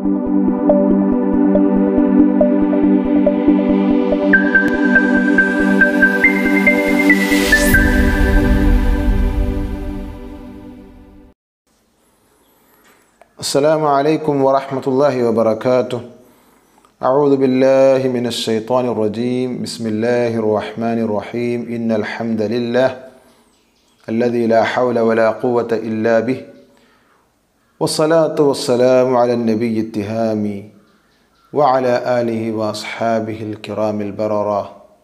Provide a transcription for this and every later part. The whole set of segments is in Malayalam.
السلام عليكم ورحمة الله وبركاته أعوذ بالله من الشيطان الرجيم بسم الله الرحمن الرحيم إن الحمد لله الذي لا حول ولا قوة إلا به والصلاة والسلام على النبي التهامي وعلى آله وأصحابه الكرام البررة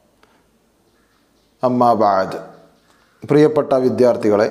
أما بعد പ്രിയപ്പെട്ട വിദ്യാർത്ഥികളെ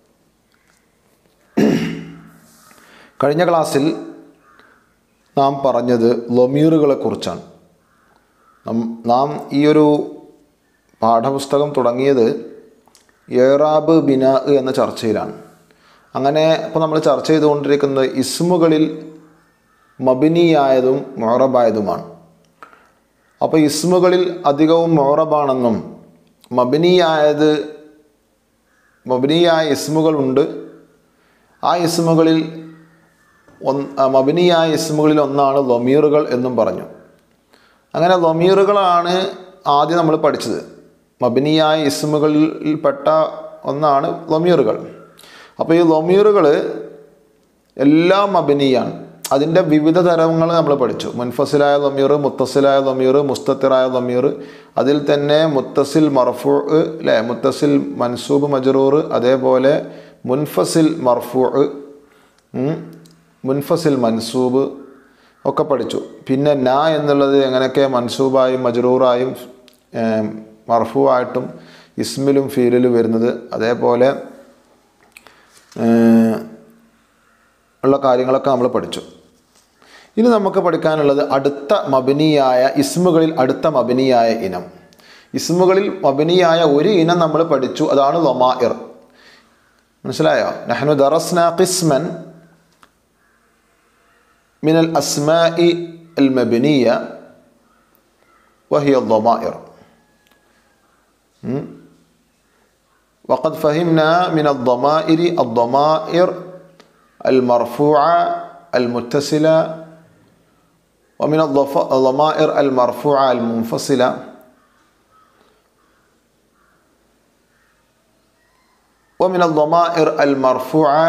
കഴിഞ്ഞ ക്ലാസ്സിൽ നാം പറഞ്ഞത് ലൊമീറുകളെ കുറിച്ചാണ് നാം ഈ ഒരു പാഠപുസ്തകം തുടങ്ങിയത് ഏറാബ് ബിനാ എന്ന ചർച്ചയിലാണ് അങ്ങനെ ഇപ്പോൾ നമ്മൾ ചർച്ച ചെയ്തുകൊണ്ടിരിക്കുന്നത് ഇസ്മുകളിൽ മബിനിയായതും മൊറബായതുമാണ് അപ്പോൾ ഇസ്മുകളിൽ അധികവും മൊറബാണെന്നും മബിനിയായത് മബിനിയായ ഇസ്മുകളുണ്ട് ആ ഇസ്മുകളിൽ ഒന്ന് മബിനിയായ ഇസ്മുകളിൽ ഒന്നാണ് ലൊമീറുകൾ എന്നും പറഞ്ഞു അങ്ങനെ ലൊമീറുകളാണ് ആദ്യം നമ്മൾ പഠിച്ചത് മബിനിയായ ഇസ്മുകളിൽപ്പെട്ട ഒന്നാണ് ലൊമീറുകൾ അപ്പോൾ ഈ ലൊമീറുകൾ എല്ലാം മബിനിയാണ് അതിൻ്റെ വിവിധ തരങ്ങൾ നമ്മൾ പഠിച്ചു മുൻഫസിലായ ലൊമീർ മുത്തസിലായ ലൊമീർ മുസ്തത്തിറായ ലൊമീർ അതിൽ തന്നെ മുത്തസിൽ മർഫു അല്ലേ മുത്തസിൽ മൻസൂബ് മജറൂർ അതേപോലെ മുൻഫസിൽ മർഫു മുൻഫസിൽ മൻസൂബ് ഒക്കെ പഠിച്ചു പിന്നെ ന എന്നുള്ളത് എങ്ങനെയൊക്കെ മൻസൂബായും മജറൂറായും മർഫുവായിട്ടും ഇസ്മിലും ഫീലിലും വരുന്നത് അതേപോലെ ഉള്ള കാര്യങ്ങളൊക്കെ നമ്മൾ പഠിച്ചു ഇനി നമുക്ക് പഠിക്കാനുള്ളത് അടുത്ത മബിനിയായ ഇസ്മുകളിൽ അടുത്ത മബിനിയായ ഇനം ഇസ്മുകളിൽ മബിനിയായ ഒരു ഇനം നമ്മൾ പഠിച്ചു അതാണ് ലൊമാഇർ മനസ്സിലായോ നഹ്നു ദറസ്ന ഖിസ്മൻ من الأسماء المبنية وهي الضمائر وقد فهمنا من الضمائر الضمائر المرفوعة المتصلة ومن الضمائر المرفوعة المنفصلة ومن الضمائر المرفوعة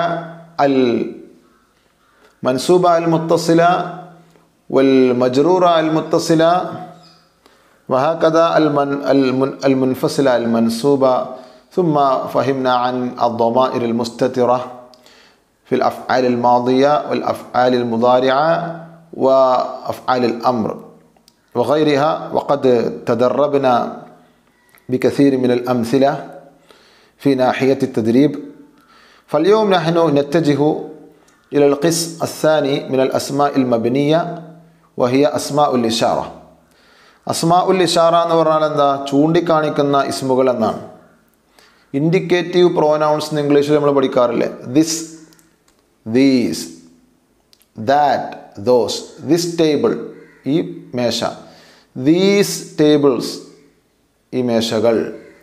المنسوبة المتصلة والمجرورة المتصلة وهكذا المن المنفصلة المنسوبة ثم فهمنا عن الضمائر المستترة في الأفعال الماضية والأفعال المضارعة وأفعال الأمر وغيرها وقد تدربنا بكثير من الأمثلة في ناحية التدريب فاليوم نحن نتجه إلى القسم الثاني من الأسماء المبنية وهي أسماء الإشارة أسماء الإشارة എന്ന് പറഞ്ഞാൽ എന്താ ചൂണ്ടിക്കാണിക്കുന്ന ഇസ്മുകൾ എന്നാണ് ഇൻഡിക്കേറ്റീവ് പ്രോനൗൺസ് എന്ന് ഇംഗ്ലീഷിൽ നമ്മൾ പഠിക്കാറില്ലേ this these that those this table ഈ മേശ ദീസ് ടേബിൾസ് ഈ മേശകൾ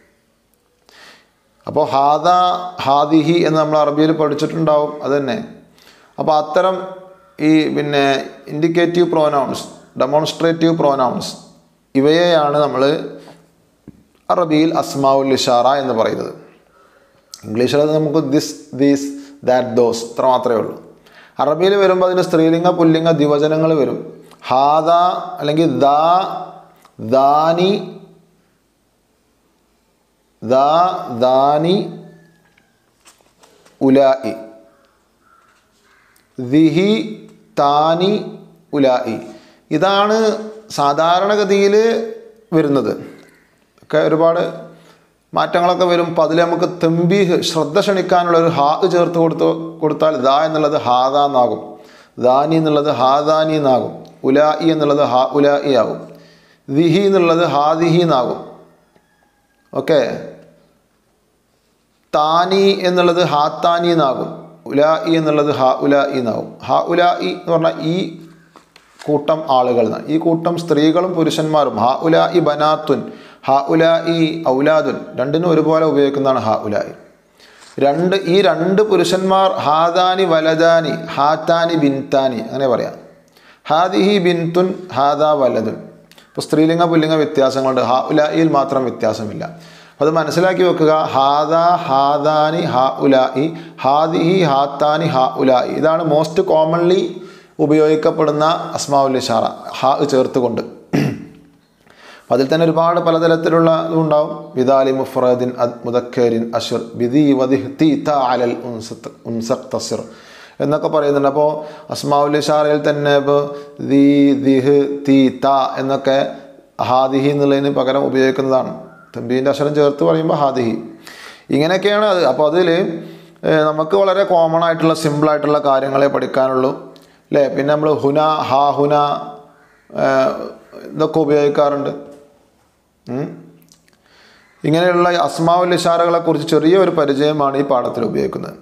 അപ്പോൾ ഹാദ ഹാദിഹി എന്ന് നമ്മൾ അറബിയിൽ പഠിച്ചിട്ടുണ്ടാവും അതുതന്നെ അപ്പോൾ അത്തരം ഈ പിന്നെ ഇൻഡിക്കേറ്റീവ് പ്രോനൗൺസ് ഡെമോൺസ്ട്രേറ്റീവ് പ്രോനൗൺസ് ഇവയെയാണ് നമ്മൾ അറബിയിൽ അസ്മാവുൽ ഇഷാറ എന്ന് പറയുന്നത് ഇംഗ്ലീഷിൽ അത് നമുക്ക് ദിസ് ദീസ് ദാറ്റ് ദോസ് ഇത്ര മാത്രമേ ഉള്ളൂ അറബിയിൽ വരുമ്പോൾ അതിന് സ്ത്രീലിംഗ പുല്ലിംഗ ദിവചനങ്ങൾ വരും ഹാദ അല്ലെങ്കിൽ ദാ ദാനി ദാ ദാനി ഉലായി ദിഹി താനി ഉലായി ഇതാണ് സാധാരണഗതിയിൽ വരുന്നത് ഒക്കെ ഒരുപാട് മാറ്റങ്ങളൊക്കെ വരും അപ്പോൾ അതിൽ നമുക്ക് തെമ്പീഹ് ശ്രദ്ധ ക്ഷണിക്കാനുള്ള ഒരു ഹാ ചേർത്ത് കൊടുത്തു കൊടുത്താൽ ദാ എന്നുള്ളത് ഹാദ എന്നാകും ദാനി എന്നുള്ളത് ഹാദാനി എന്നാകും ഉലായി എന്നുള്ളത് ഹാ ഉലായി ആകും ദിഹി എന്നുള്ളത് ഹാദിഹി എന്നാകും ഓക്കെ താനി എന്നുള്ളത് ഹാത്താനി എന്നാകും ഉലായി എന്നുള്ളത് ഹ ഉലായി എന്നാകും ഹ ഉലായി എന്ന് പറഞ്ഞാൽ ഈ കൂട്ടം ആളുകൾ എന്നാണ് ഈ കൂട്ടം സ്ത്രീകളും പുരുഷന്മാരും ഹ ഉലായി ബനാത്തുൻ ഹ ഉലായി ഔലാദുൻ രണ്ടിനും ഒരുപോലെ ഉപയോഗിക്കുന്നതാണ് ഹ ഉലായി രണ്ട് ഈ രണ്ട് പുരുഷന്മാർ ഹാദാനി വലദാനി ഹാത്താനി ബിൻതാനി അങ്ങനെ പറയാം ഹാദിഹി ബിൻതുൻ ഹാദ വലതുൻ ഇപ്പോൾ സ്ത്രീലിംഗ പുല്ലിംഗ വ്യത്യാസങ്ങളുണ്ട് ഹാ ഉലായിയിൽ മാത്രം വ്യത്യാസമില്ല അപ്പോൾ അത് മനസ്സിലാക്കി വെക്കുക ഹാദ ഹാദാനി ഹാ ഉലായി ഹാദിഹി ഹാത്താനി ഹാ ഉലായി ഇതാണ് മോസ്റ്റ് കോമൺലി ഉപയോഗിക്കപ്പെടുന്ന അസ്മാവുൽ ഇഷാറ ഹാ ചേർത്തുകൊണ്ട് അപ്പോൾ അതിൽ തന്നെ ഒരുപാട് പലതരത്തിലുള്ള ഇതുണ്ടാവും വിദാലി മുഫ്രദിൻ അദ് മുദക്കരിൻ അഷുർ ബിദി വദിഹ് തീ ത അലൽ ഉൻസത്ത് ഉൻസഖ് തസിർ എന്നൊക്കെ പറയുന്നുണ്ട് അപ്പോൾ അസ്മാവുൽ ഇഷാറയിൽ തന്നെ ഇപ്പോൾ ദി ദിഹ് തീ ത എന്നൊക്കെ ഹാദിഹി എന്നുള്ളതിന് പകരം ഉപയോഗിക്കുന്നതാണ് തമ്പീൻ്റെ അക്ഷരം ചേർത്ത് പറയുമ്പോൾ ഹാദിഹി ഇങ്ങനെയൊക്കെയാണ് അത് അപ്പോൾ അതിൽ നമുക്ക് വളരെ കോമൺ ആയിട്ടുള്ള സിമ്പിളായിട്ടുള്ള കാര്യങ്ങളെ പഠിക്കാനുള്ളൂ അല്ലേ പിന്നെ നമ്മൾ ഹുന ഹാ ഹുന ഏഹ്, ഇതൊക്കെ ഉപയോഗിക്കാറുണ്ട് ഉം. ഇങ്ങനെയുള്ള അസ്മാവുൽ ഇഷാറകളെ കുറിച്ച് ചെറിയ ഒരു പരിചയമാണ് ഈ പാഠത്തിൽ ഉപയോഗിക്കുന്നത്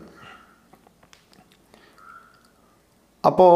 അപ്പോൾ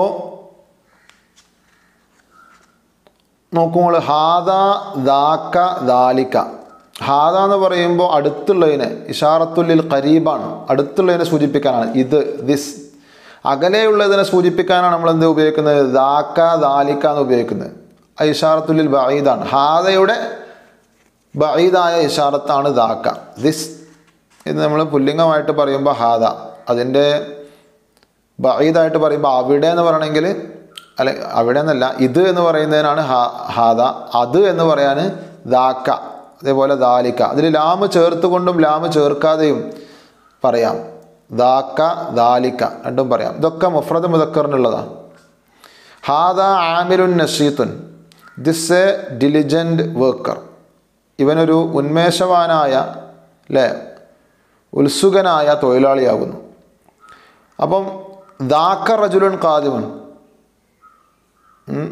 നോക്കുമ്പോൾ ഹാദ ദാക്ക ദാലിക്ക ഹാദ എന്ന് പറയുമ്പോൾ അടുത്തുള്ളതിനെ ഇഷാറത്തുല്ലിൽ ഖരീബാണ് അടുത്തുള്ളതിനെ സൂചിപ്പിക്കാനാണ് ഇത് ദിസ് അകലെയുള്ളതിനെ സൂചിപ്പിക്കാനാണ് നമ്മൾ എന്ത് ഉപയോഗിക്കുന്നത് ദാക്ക ദാലിക്ക എന്ന് ഉപയോഗിക്കുന്നത് ആ ഇഷാറത്തുല്ലിൽ ബഈദാണ് ഹാദയുടെ ബഈദായ ഇഷാറത്താണ് ദാക്ക ദിസ് എന്ന് നമ്മൾ പുല്ലിംഗമായിട്ട് പറയുമ്പോൾ ഹാദ അതിൻ്റെ ബഈദായിട്ട് പറയുമ്പോൾ അവിടെ എന്ന് പറയണമെങ്കിൽ അല്ല അവിടെ എന്നല്ല ഇത് എന്ന് പറയുന്നതിനാണ് ഹാ ഹാദ അത് എന്ന് പറയാൻ ദാക്ക അതേപോലെ ദാലിക്ക അതിൽ ലാമ് ചേർത്തുകൊണ്ടും ലാമ് ചേർക്കാതെയും പറയാം ദാക്ക ദാലിക്ക രണ്ടും പറയാം ഇതൊക്കെ മുഫ്രദ് മുദക്കറിനുള്ളതാണ് ഹാദ ആമിരുൻ നഷീത്തുൻ ദിസ് എ ഡിലിജൻറ്റ് വർക്കർ ഇവനൊരു ഉന്മേഷവാനായ അല്ലേ ഉത്സുകനായ തൊഴിലാളിയാകുന്നു അപ്പം ദാക്ക റജുലുൻ കാദിമുൻ ഉം.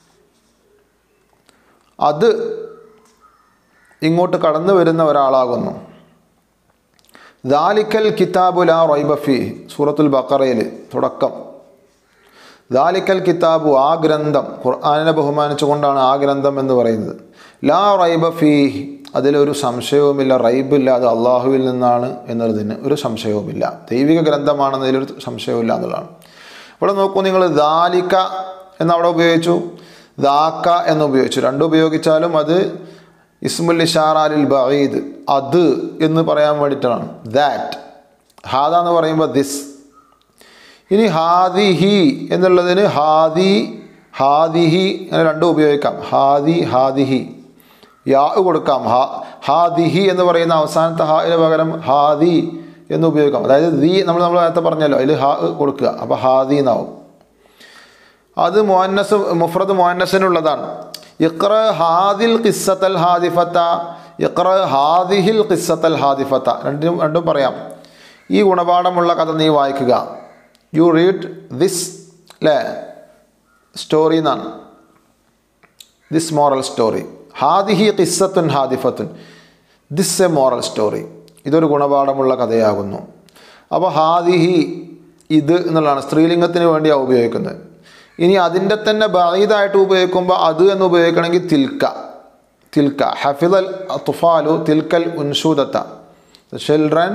അത് ഇങ്ങോട്ട് കടന്നു വരുന്ന ഒരാളാകുന്നു ദാലിക്കൽ കിതാബുല റൈബഫി സൂറത്തുൽ ബക്കറയിൽ തുടക്കം ദാലിക്കൽ കിതാബു ആ ഗ്രന്ഥം ഖുർആാനിനെ ബഹുമാനിച്ചുകൊണ്ടാണ് ആ ഗ്രന്ഥം എന്ന് പറയുന്നത് ലാ റൈബഫി അതിലൊരു സംശയവുമില്ല റൈബില്ല അത് അള്ളാഹുവിൽ നിന്നാണ് എന്നതിന് ഒരു സംശയവുമില്ല ദൈവിക ഗ്രന്ഥമാണെന്നതിലൊരു സംശയവുമില്ല എന്നുള്ളതാണ് ഇവിടെ നോക്കൂ നിങ്ങൾ ദാലിക്ക എന്ന് അവിടെ ഉപയോഗിച്ചു ദാക്ക എന്ന് ഉപയോഗിച്ചു രണ്ടും ഉപയോഗിച്ചാലും അത് ഇസ്മുൽ ഇഷാറാലിൽ ബഈദ് അത് എന്ന് പറയാൻ വേണ്ടിയിട്ടാണ് ദാറ്റ് ഹാദ എന്ന് പറയുമ്പോൾ ദിസ് ഇനി ഹാദിഹി എന്നുള്ളതിന് ഹാദി ഹാദിഹി അങ്ങനെ രണ്ടും ഉപയോഗിക്കാം ഹാദി ഹാദിഹി യാ കൊടുക്കാം ഹാ ഹാദിഹി എന്ന് പറയുന്ന അവസാനത്തെ ഹായിന് പകരം ഹാദി എന്ന് ഉപയോഗിക്കാം അതായത് ദി നമ്മൾ നമ്മൾ നേരത്തെ പറഞ്ഞല്ലോ അതിൽ ഹാ കൊടുക്കുക അപ്പോൾ ഹാദി എന്നാവും അത് മുഹന്നസ് മുഫ്രദ് മുഹന്നസിനുള്ളതാണ് ഇഖ്റ ഹാദിൽ ഖിസ്സത്തൽ ഹാദിഫത്ത ഇഖ്റ ഹാദിഹിൽ ഖിസ്സത്തൽ ഹാദിഫത്ത രണ്ടും രണ്ടും പറയാം ഈ ഗുണപാഠമുള്ള കഥ നീ വായിക്കുക യു റീഡ് ദിസ് അല്ലേ സ്റ്റോറി എന്നാണ് ദിസ് മോറൽ സ്റ്റോറി ഹാദിഹി ഖിസ്സത്തുൻ ഹാദിഫത്തുൻ ദിസ് എ മോറൽ സ്റ്റോറി ഇതൊരു ഗുണപാഠമുള്ള കഥയാകുന്നു അപ്പോൾ ഹാദിഹി ഇത് എന്നുള്ളതാണ് സ്ത്രീലിംഗത്തിന് വേണ്ടിയാണ് ഉപയോഗിക്കുന്നത് ഇനി അതിൻ്റെ തന്നെ ബൈദായിട്ട് ഉപയോഗിക്കുമ്പോൾ അത് എന്ന് ഉപയോഗിക്കണമെങ്കിൽ തിൽക്ക തിൽക്ക ഹഫിദൽ തുഫാലു തിൽക്കൽ ഉൻഷൂദത്ത children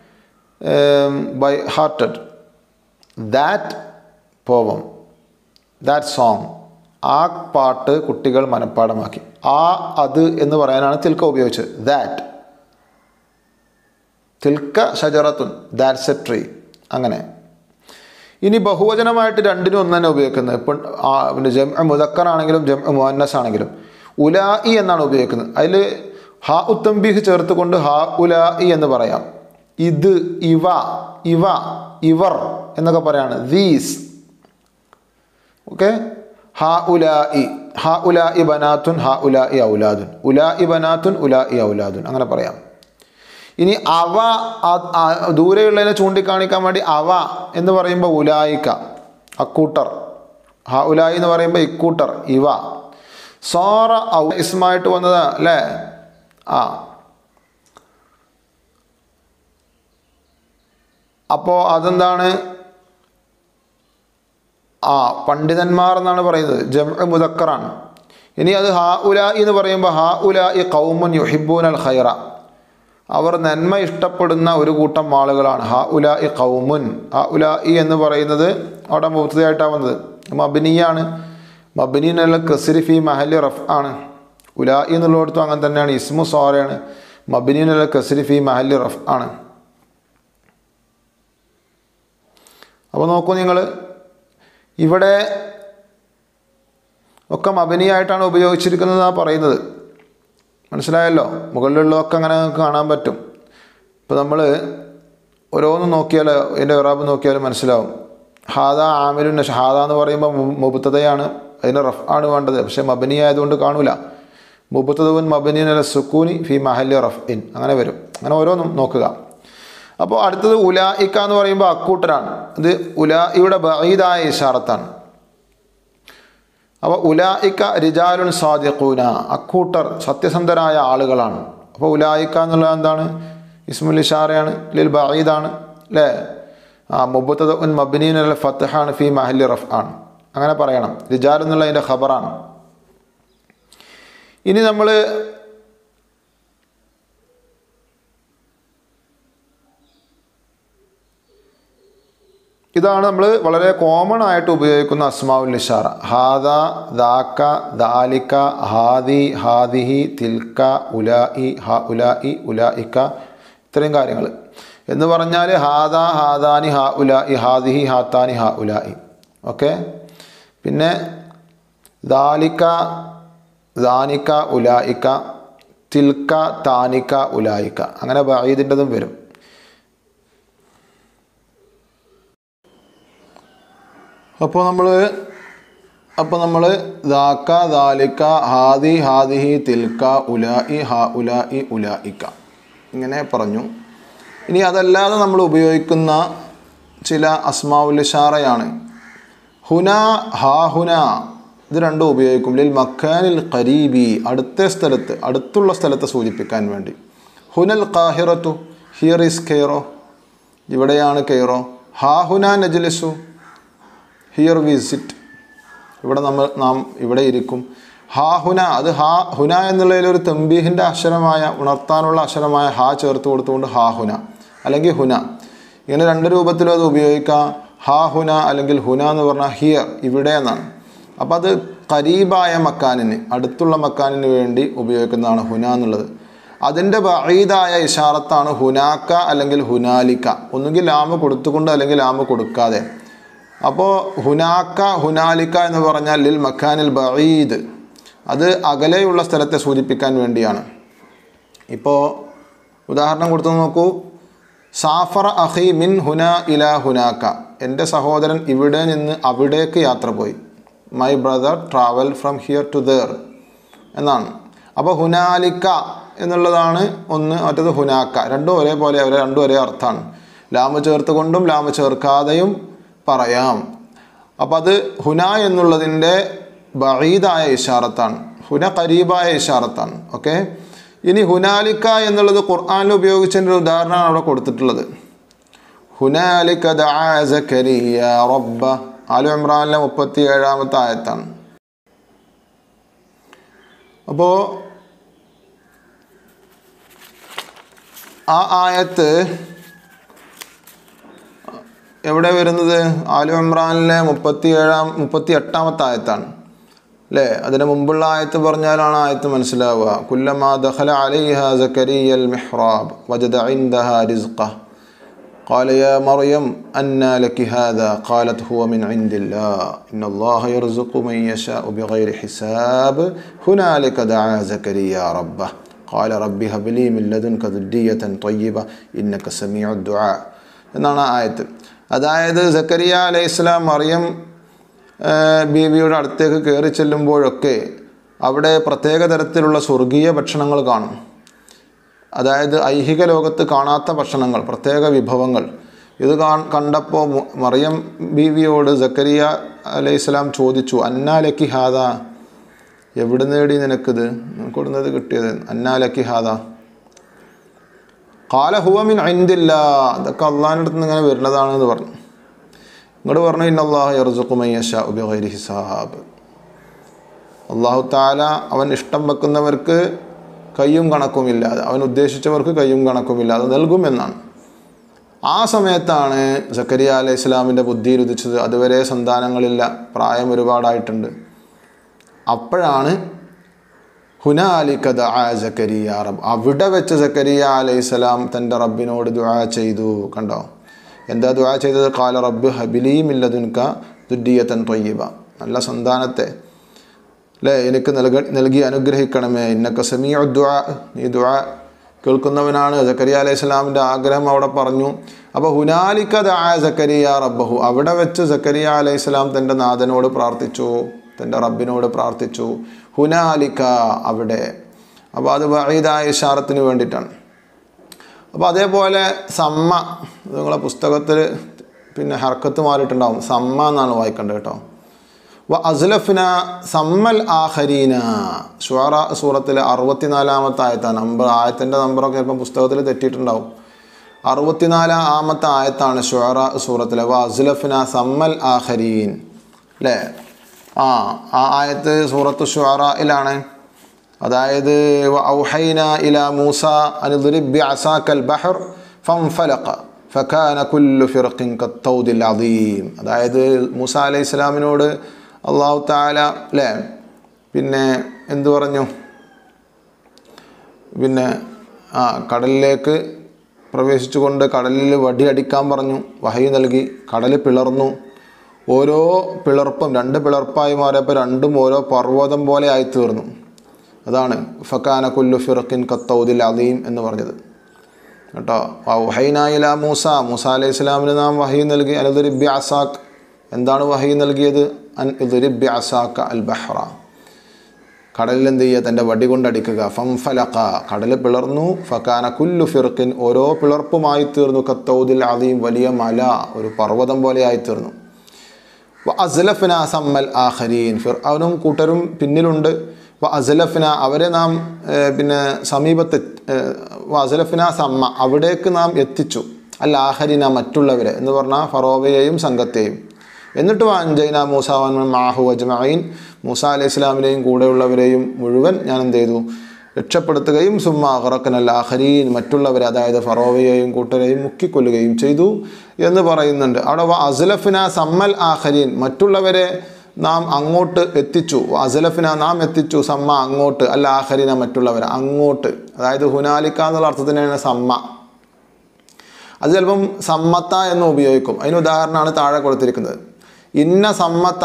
by hearted that poem that song ആ പാട്ട് കുട്ടികൾ മനഃപ്പാടമാക്കി ആ അത് എന്ന് പറയാനാണ് തിൽക്ക ഉപയോഗിച്ചത് ദാറ്റ് തിൽക്ക ഷജറത്തുൻ ദാറ്റ്സ് എ ട്രീ അങ്ങനെ ഇനി ബഹുവചനമായിട്ട് രണ്ടിനും ഒന്ന് തന്നെ ഉപയോഗിക്കുന്നത് ഇപ്പം ആ പിന്നെ ജം മുദക്കറാണെങ്കിലും ജം മുഹന്നസ് ആണെങ്കിലും ഉലായി എന്നാണ് ഉപയോഗിക്കുന്നത് അതിൽ ഹാ ഉത്തംബീഹ് ചേർത്തുകൊണ്ട് ഹാ ഉലായി എന്ന് പറയാം ഇത് ഇവ ഇവ ഇവർ എന്നൊക്കെ പറയാണ് ദീസ് ഓക്കെ ഹാ ഉലായി ഹാ ഉലായി ബനാത്തുൻ ഹാ ഉലായി ഔലാദുൻ ഉലായി ബനാത്തുൻ ഉലായി ഔലാദുൻ അങ്ങനെ പറയാം ഇനി അവ ആ- ആ- ദൂരെയുള്ളതിനെ ചൂണ്ടിക്കാണിക്കാൻ വേണ്ടി അവ എന്ന് പറയുമ്പോൾ ഉലായിക്ക അക്കൂട്ടർ ഹ ഉലായി എന്ന് പറയുമ്പോൾ ഇക്കൂട്ടർ ഇവ സോറ ഔ ഇസ്മായിട്ട് വന്നത് അല്ലേ ആ അപ്പോൾ അതെന്താണ് ആ പണ്ഡിതന്മാർ എന്നാണ് പറയുന്നത് ജം മുദക്കറാണ് ഇനി അത് ഹാ ഉലായി എന്ന് പറയുമ്പോൾ ഹാ ഉലായി കൗമുൻ യുഹിബൂൻ അൽ ഖൈറ അവർ നന്മ ഇഷ്ടപ്പെടുന്ന ഒരു കൂട്ടം ആളുകളാണ് ഹ ഉല ഇ കൗമുൻ ഹ ഉല ഇ എന്ന് പറയുന്നത് അവിടെ മുക്തയായിട്ടാണ് വന്നത് മബിനിയാണ് മബിനീൻ അല്ല കസിരി ഫി മഹലി റഫ് ആണ് ഉലായി എന്നുള്ളിടത്തും അങ്ങനെ തന്നെയാണ് ഇസ്മു സോറയാണ് മബിനീൻ അല്ല കസിരി ഫി മഹലി റഫ് ആണ് അപ്പോൾ നോക്കൂ നിങ്ങൾ ഇവിടെ ഒക്കെ മബനിയായിട്ടാണ് ഉപയോഗിച്ചിരിക്കുന്നതെന്നാണ് പറയുന്നത് മനസ്സിലായല്ലോ മുകളിലുള്ളതൊക്കെ അങ്ങനെ നിങ്ങൾക്ക് കാണാൻ പറ്റും ഇപ്പോൾ നമ്മൾ ഓരോന്നും നോക്കിയാൽ അതിൻ്റെ ഇറാബ് നോക്കിയാൽ മനസ്സിലാവും ഹാദ ആമിലു നഷ ഹാദ എന്ന് പറയുമ്പോൾ മുബത്തതയാണ് അതിന് റഫ് ആണ് വേണ്ടത് പക്ഷേ മബനി ആയതുകൊണ്ട് കാണൂല മുബത്തതവൻ മബനിൻ അല സുക്കൂനി ഫി മഹല്ലി റഫ് ഇൻ അങ്ങനെ വരും അങ്ങനെ ഓരോന്നും നോക്കുക അപ്പോൾ അടുത്തത് ഉലായിക്ക എന്ന് പറയുമ്പോൾ അക്കൂട്ടരാണ് ഇത് ഉലായിയുടെ ബഈദായ ഇഷാറത്താണ് അപ്പോൾ ഉലായിക്ക റിജാലുൻ സാദിഖൂന അക്കൂട്ടർ സത്യസന്ധരായ ആളുകളാണ് അപ്പോൾ ഉലായിക്ക എന്നുള്ളത് എന്താണ് ഇസ്മുൽ ഇഷാറയാണ് ലിൽ ബഈദാണ് അല്ലേ ആ മുബത്തത് ഉൻ മബ്നീൻ അൽ ഫത്തഹാണ് ഫി മഹല്ലി റഫ് ആണ് അങ്ങനെ പറയണം റിജാൽ എന്നുള്ളതിൻ്റെ ഖബറാണ് ഇനി നമ്മൾ ഇതാണ് നമ്മൾ വളരെ കോമൺ ആയിട്ട് ഉപയോഗിക്കുന്ന അസ്മാവുൽ നിഷാറ ഹാദ ദാക്ക ദാലിക്ക ഹാദി ഹാദിഹി തിൽക്ക ഉലായി ഹ ഉലായി ഉലായിക്ക ഇത്രയും കാര്യങ്ങൾ എന്ന് പറഞ്ഞാൽ ഹാദ ഹാദാനി ഹാ ഉലായി ഹാദിഹി ഹാത്താനി ഹാ ഉലായി ഓക്കെ പിന്നെ ദാലിക്ക ദാനിക്ക ഉലായിക്ക തിൽക്ക താനിക്ക ഉലായിക്ക അങ്ങനെ ബഈദിൻ്റെതും വരും അപ്പോൾ നമ്മൾ അപ്പോൾ നമ്മൾ ദാക്ക ദാലിക്ക ഹാദി ഹാദിഹി തിൽക്ക ഉലായി ഹാ ഉലായി ഉലായിക്ക ഇങ്ങനെ പറഞ്ഞു ഇനി അതല്ലാതെ നമ്മൾ ഉപയോഗിക്കുന്ന ചില അസ്മാവുലിഷാറയാണ് ഹുന ഹാ ഹുന ഇത് രണ്ടും ഉപയോഗിക്കും ലിൽ മക്കാനിൽ ഖരീബി അടുത്ത സ്ഥലത്ത് അടുത്തുള്ള സ്ഥലത്തെ സൂചിപ്പിക്കാൻ വേണ്ടി ഹുനൽ ഖാഹിറത്തു ഹിയർ ഈസ് കെയറോ ഇവിടെയാണ് കെയറോ ഹാ ഹുന നജ്ലിസു ഹിയർ വിസിറ്റ് ഇവിടെ നമ്മൾ നാം ഇവിടെ ഇരിക്കും ഹാ ഹുന അത് ഹാ ഹുന എന്നുള്ളതിൽ ഒരു തമ്പീഹിൻ്റെ അക്ഷരമായ ഉണർത്താനുള്ള അക്ഷരമായ ഹാ ചേർത്ത് കൊടുത്തുകൊണ്ട് ഹാ ഹുന അല്ലെങ്കിൽ ഹുന ഇങ്ങനെ രണ്ട് രൂപത്തിലും അത് ഉപയോഗിക്കാം ഹാ ഹുന അല്ലെങ്കിൽ ഹുന എന്ന് പറഞ്ഞാൽ ഹിയർ ഇവിടെ എന്നാണ് അപ്പം അത് കരീബായ മക്കാനിന് അടുത്തുള്ള മക്കാനിന് വേണ്ടി ഉപയോഗിക്കുന്നതാണ് ഹുന എന്നുള്ളത് അതിൻ്റെ ബഈദായ ഇഷാറത്താണ് ഹുനാക്ക അല്ലെങ്കിൽ ഹുനാലിക്ക ഒന്നുകിൽ ലാമ് കൊടുത്തുകൊണ്ട് അല്ലെങ്കിൽ ലാമ് കൊടുക്കാതെ അപ്പോൾ ഹുനാക്ക ഹുനാലിക്ക എന്ന് പറഞ്ഞാൽ ലിൽ മക്കാനിൽ ബഈദ് അത് അകലെയുള്ള സ്ഥലത്തെ സൂചിപ്പിക്കാൻ വേണ്ടിയാണ് ഇപ്പോൾ ഉദാഹരണം കൊടുത്തു നോക്കൂ സാഫർ അഹി മിൻ ഹുന ഇല ഹുനാക്ക എൻ്റെ സഹോദരൻ ഇവിടെ നിന്ന് അവിടേക്ക് യാത്ര പോയി my brother travel from here to there എന്നാണ് അപ്പോൾ ഹുനാലിക്ക എന്നുള്ളതാണ് ഒന്ന് മറ്റത് ഹുനാക്ക രണ്ടും ഒരേപോലെ അവരെ രണ്ടും ഒരേ അർത്ഥമാണ് ലാമ് ചേർത്തുകൊണ്ടും ലാമ് ചേർക്കാതെയും പറയാം അപ്പം അത് ഹുന എന്നുള്ളതിൻ്റെ ബഈദായ ഇഷാറത്താണ് ഹുന കരീബായ ഇഷാറത്താണ് ഓക്കെ ഇനി ഹുനാലിക്ക എന്നുള്ളത് ഖുർആാനിൽ ഉപയോഗിച്ചതിൻ്റെ ഒരു ഉദാഹരണമാണ് അവിടെ കൊടുത്തിട്ടുള്ളത് ഹുനാലിക്ക ദആ സക്കരിയ റബ്ബ ആലു ഇമ്രാനിലെ മുപ്പത്തി ഏഴാമത്തെ ആയത്താണ് അപ്പോൾ ആ ആയത്ത് എവിടെ വരുന്നത് ആലു ഇമ്രാനിലെ മുപ്പത്തി ഏഴാം മുപ്പത്തി എട്ടാമത്തെ ആയത്താണ് അല്ലേ അതിന് മുമ്പുള്ള ആയത്ത് പറഞ്ഞാലാണ് ആയത്ത് മനസ്സിലാവുക കുല്ലമാ ദഖല അലൈഹ സക്കരിയ മിഹ്റാബ് വജദ ഇൻദഹ റിസ്ഖ قال يا مريم أنى لك هذا قالت هو من عند الله إن الله يرزق من يشاء بغير حساب هنالك دعا زكريا ربه قال رب هب لي من لدنك ذرية طيبة إنك سميع الدعاء എന്നാണ് ആ ആയത്ത് അതായത് സക്കരിയ അലൈഹി ഇസ്ലാം മറിയം ബീവിയുടെ അടുത്തേക്ക് കയറി ചെല്ലുമ്പോഴൊക്കെ അവിടെ പ്രത്യേക തരത്തിലുള്ള സ്വർഗീയ ഭക്ഷണങ്ങൾ കാണും അതായത് ഐഹിക ലോകത്ത് കാണാത്ത ഭക്ഷണങ്ങൾ പ്രത്യേക വിഭവങ്ങൾ ഇത് കാ കണ്ടപ്പോൾ മു- മറിയം ബീവിയോട് സക്കരിയ അലൈഹി ഇസ്ലാം ചോദിച്ചു അന്നാലക്കി ഹാദ എവിടെ നേടി നിനക്കിത് കൊടുന്നത് കിട്ടിയത് അന്നാലക്കി ഹാദ കാല ഹുവമിൻ ഐന്ദില്ല ഇതൊക്കെ അള്ളാഹിൻ്റെ അടുത്ത് നിന്ന് ഇങ്ങനെ വരുന്നതാണെന്ന് പറഞ്ഞു ഇങ്ങോട്ട് പറഞ്ഞു ഇന്നല്ലാഹ് യർസുഖുമയ്യഷ ഉബിഗൈരി ഹിസാബ് അള്ളാഹു താല അവൻ ഇഷ്ടം വെക്കുന്നവർക്ക് കയ്യും കണക്കുമില്ലാതെ അവൻ ഉദ്ദേശിച്ചവർക്ക് കയ്യും കണക്കുമില്ലാതെ നൽകുമെന്നാണ് ആ സമയത്താണ് സക്കരിയ അലൈഹി ഇസ്ലാമിൻ്റെ ബുദ്ധിയിൽ ഉദിച്ചത് അതുവരെ സന്താനങ്ങളില്ല പ്രായം ഒരുപാടായിട്ടുണ്ട് അപ്പോഴാണ് ഹുനാലിക ദആ സക്കരിയ റബ്ബ് അവിടെ വെച്ച് സക്കരിയ അലൈഹിസ്സലാം തൻ്റെ റബ്ബിനോട് ദുആ ചെയ്തു കണ്ടോ എന്താ ദുആ ചെയ്തത് കാല റബ്ബ് ഹബിലി മില്ലതുൻക ദുദ്ദിയത്തൻ തൊയ്യബ നല്ല സന്താനത്തെ അല്ലേ എനിക്ക് നൽക നൽകി അനുഗ്രഹിക്കണമേ ഇന്നക്ക സമീഉ ദുആ നീ ദുആ കേൾക്കുന്നവനാണ് സക്കരിയ അലൈഹി സ്വലാമിൻ്റെ ആഗ്രഹം അവിടെ പറഞ്ഞു അപ്പോൾ ഹുനാലിക്ക ദാ സക്കരിയ റബ്ബഹു അവിടെ വെച്ച് സക്കരിയ അലൈഹി സ്വലാം തൻ്റെ നാഥനോട് പ്രാർത്ഥിച്ചു തൻ്റെ റബ്ബിനോട് പ്രാർത്ഥിച്ചു ഹുനാലിക്ക അവിടെ അപ്പോൾ അത് വഴീദായ ഇഷാറത്തിന് വേണ്ടിയിട്ടാണ് അപ്പോൾ അതേപോലെ സമ്മ ഇത് നിങ്ങളെ പുസ്തകത്തിൽ പിന്നെ ഹർക്കത്ത് മാറിയിട്ടുണ്ടാവും സമ്മ എന്നാണ് വായിക്കേണ്ടത് കേട്ടോ വ അസ്ലഫ്ന സമ്മൽ ആഹരീന ഷുറ സൂറത്തിലെ അറുപത്തിനാലാമത്തെ ആയത്താണ് നമ്പർ ആയത്തിൻ്റെ നമ്പറൊക്കെ ചിലപ്പം പുസ്തകത്തിൽ തെറ്റിയിട്ടുണ്ടാവും അറുപത്തിനാലാം ആമത്തെ ആയത്താണ് ഷുറ സൂറത്തിലെ വ അസ്ലഫ്ന സമ്മൽ ആഹരീൻ അല്ലേ ആ ആ ആയത്ത് സൂറത്ത് ഷുറയിലാണ് അതായത് വ ഔഹൈന ഇല മൂസ അനുദുരിബ് അസാക്കൽ ബഹർ ഫംഫലഖ ഫക്കാന കുല്ലു ഫിർഖിൻ കത്തൗദിൽ അദീം അതായത് മൂസ അലൈഹി ഇസ്ലാമിനോട് അള്ളാഹു താല അല്ലേ പിന്നെ എന്തു പറഞ്ഞു പിന്നെ ആ കടലിലേക്ക് പ്രവേശിച്ചുകൊണ്ട് കടലിൽ വടി അടിക്കാൻ പറഞ്ഞു വഹി നൽകി കടൽ പിളർന്നു ഓരോ പിളർപ്പും രണ്ട് പിളർപ്പായി മാറിയപ്പോൾ രണ്ടും ഓരോ പർവ്വതം പോലെ ആയി തീർന്നു അതാണ് ഫക്കാന കുല്ലു ഫിറക്കിൻ കത്തൗദിൽ അലീം എന്ന് പറഞ്ഞത് കേട്ടോ വഹൈനായില മൂസ മൂസ അലൈഹി ഇസ്ലാമിന് നാം വഹി നൽകി അനുദുരിബി അസാഖ് എന്താണ് വഹി നൽകിയത് അൻ ഇദുരിബി അസാഖ് അൽ ബഹ്റ കടലിൽ എന്ത് ചെയ്യുക തൻ്റെ വടി കൊണ്ടടിക്കുക ഫം ഫലക്ക കടൽ പിളർന്നു ഫക്കാന കുല്ലു ഫിർക്കിൻ ഓരോ പിളർപ്പുമായി തീർന്നു കത്തൗദിൽ അലീം വലിയ മല ഒരു പർവ്വതം പോലെ ആയി തീർന്നു വ അസ്ലഫിന സമ്മൽ ആഖരീൻ ഫിർ അവനും കൂട്ടരും പിന്നിലുണ്ട് വ അസ്ലഫിന അവരെ നാം ഏർ, പിന്നെ സമീപത്ത് ഏർ, വ അസ്ലഫിന സമ്മ അവിടേക്ക് നാം എത്തിച്ചു അല്ല ആഹരിന മറ്റുള്ളവരെ എന്ന് പറഞ്ഞാൽ ഫറോവയെയും സംഘത്തെയും എന്നിട്ട് അഞ്ചൈന മൂസാവൻ മാഹു അജ്മഈൻ മൂസ അലൈഹി ഇസ്ലാമിനെയും കൂടെയുള്ളവരെയും മുഴുവൻ ഞാൻ എന്ത് ചെയ്തു രക്ഷപ്പെടുത്തുകയും സുമ്മ അഹറക്കനൽ ആഹരീൻ മറ്റുള്ളവരെ അതായത് ഫറോവയെയും കൂട്ടരെയും മുക്കിക്കൊല്ലുകയും ചെയ്തു എന്ന് പറയുന്നുണ്ട് അവിടെ വ അസ്ലഫിന സമ്മൽ ആഹരീൻ മറ്റുള്ളവരെ നാം അങ്ങോട്ട് എത്തിച്ചു അസലഫിന നാം എത്തിച്ചു സമ്മ അങ്ങോട്ട് അല്ല ആഹരിന മറ്റുള്ളവരെ അങ്ങോട്ട് അതായത് ഹുനാലിക്ക എന്നുള്ള അർത്ഥത്തിനാണ് സമ്മ അത് ചിലപ്പം സമ്മത്ത എന്ന് ഉപയോഗിക്കും അതിന് ഉദാഹരണമാണ് താഴെ കൊടുത്തിരിക്കുന്നത് ഇന്ന സമ്മത്ത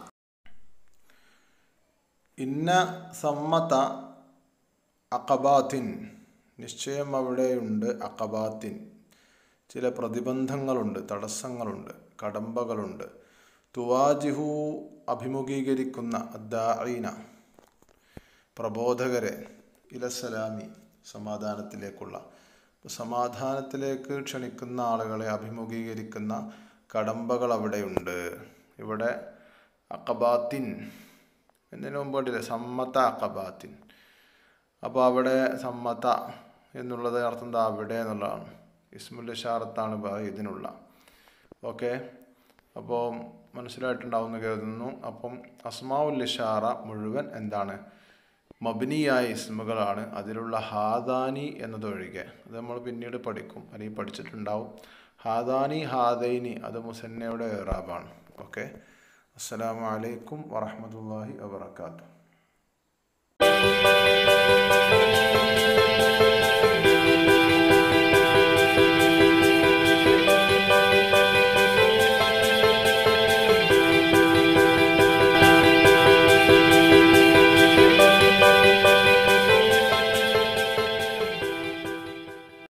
ഇന്ന സമ്മത്ത അക്കബാത്തിൻ നിശ്ചയം അവിടെയുണ്ട് അക്കബാത്തിൻ ചില പ്രതിബന്ധങ്ങളുണ്ട് തടസ്സങ്ങളുണ്ട് കടമ്പകളുണ്ട് തുവാജിഹു അഭിമുഖീകരിക്കുന്ന അദ്ദാഈന പ്രബോധകരെ ഇലസലാമി സമാധാനത്തിലേക്കുള്ള അപ്പോൾ സമാധാനത്തിലേക്ക് ക്ഷണിക്കുന്ന ആളുകളെ അഭിമുഖീകരിക്കുന്ന കടമ്പകൾ അവിടെയുണ്ട് ഇവിടെ അക്കബാത്തിൻ എന്നതിന് മുമ്പ് കണ്ടില്ലേ സമ്മത്ത അക്കബാത്തിൻ അപ്പോൾ അവിടെ സമ്മത എന്നുള്ളത് അർത്ഥം എന്താ അവിടെ എന്നുള്ളതാണ് ഇസ്മുൽ ഇഷാറത്താണ് ബ ഇതിനുള്ള ഓക്കെ അപ്പോൾ മനസ്സിലായിട്ടുണ്ടാവുമെന്ന് കരുതുന്നു അപ്പം അസ്മാവുൽ ഇഷാറ മുഴുവൻ എന്താണ് മബിനിയായ ഇസ്മുകളാണ് അതിലുള്ള ഹാദാനി എന്നതൊഴികെ അത് നമ്മൾ പിന്നീട് പഠിക്കും അല്ലെങ്കിൽ പഠിച്ചിട്ടുണ്ടാവും ഹാദാനി ഹാദൈനി അത് മുസന്നയുടെ ഏറാബാണ് ഓക്കെ അസ്സലാമു അലൈക്കും വറഹ്മത്തുള്ളാഹി വബറകാതുഹു